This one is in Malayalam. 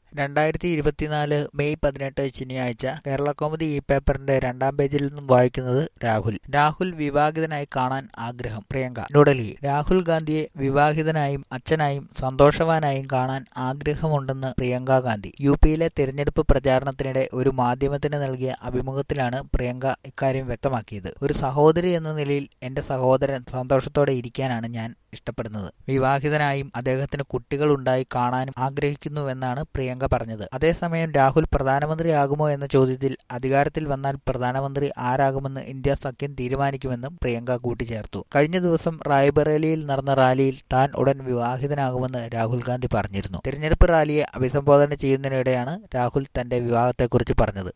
രണ്ടായിരത്തി ഇരുപത്തിനാല് മെയ് പതിനെട്ട് ശനിയാഴ്ച കേരള കൗമുദി ഈ പേപ്പറിന്റെ രണ്ടാം പേജിൽ നിന്നും വായിക്കുന്നത് രാഹുൽ രാഹുൽ വിവാഹിതനായി കാണാൻ ആഗ്രഹം പ്രിയങ്ക ന്യൂഡൽഹി രാഹുൽ ഗാന്ധിയെ വിവാഹിതനായും അച്ഛനായും സന്തോഷവാനായും കാണാൻ ആഗ്രഹമുണ്ടെന്ന് പ്രിയങ്ക ഗാന്ധി യു പിയിലെ തിരഞ്ഞെടുപ്പ് പ്രചാരണത്തിനിടെ ഒരു മാധ്യമത്തിന് നൽകിയ അഭിമുഖത്തിലാണ് പ്രിയങ്ക ഇക്കാര്യം വ്യക്തമാക്കിയത് ഒരു സഹോദരി എന്ന നിലയിൽ എന്റെ സഹോദരൻ സന്തോഷത്തോടെ ഇരിക്കാനാണ് ഞാൻ ഇഷ്ടപ്പെടുന്നത് വിവാഹിതനായും അദ്ദേഹത്തിന് കുട്ടികളുണ്ടായി കാണാനും ആഗ്രഹിക്കുന്നുവെന്നാണ് പ്രിയങ്ക പറഞ്ഞത് അതേസമയം രാഹുൽ പ്രധാനമന്ത്രിയാകുമോ എന്ന ചോദ്യത്തിൽ അധികാരത്തിൽ വന്നാൽ പ്രധാനമന്ത്രി ആരാകുമെന്ന് ഇന്ത്യ സഖ്യം തീരുമാനിക്കുമെന്നും പ്രിയങ്ക കൂട്ടിച്ചേർത്തു കഴിഞ്ഞ ദിവസം റായ്ബറേലിയിൽ നടന്ന റാലിയിൽ താൻ ഉടൻ വിവാഹിതനാകുമെന്ന് രാഹുൽ ഗാന്ധി പറഞ്ഞിരുന്നു തിരഞ്ഞെടുപ്പ് റാലിയെ അഭിസംബോധന ചെയ്യുന്നതിനിടെയാണ് രാഹുൽ തന്റെ വിവാഹത്തെക്കുറിച്ച് പറഞ്ഞത്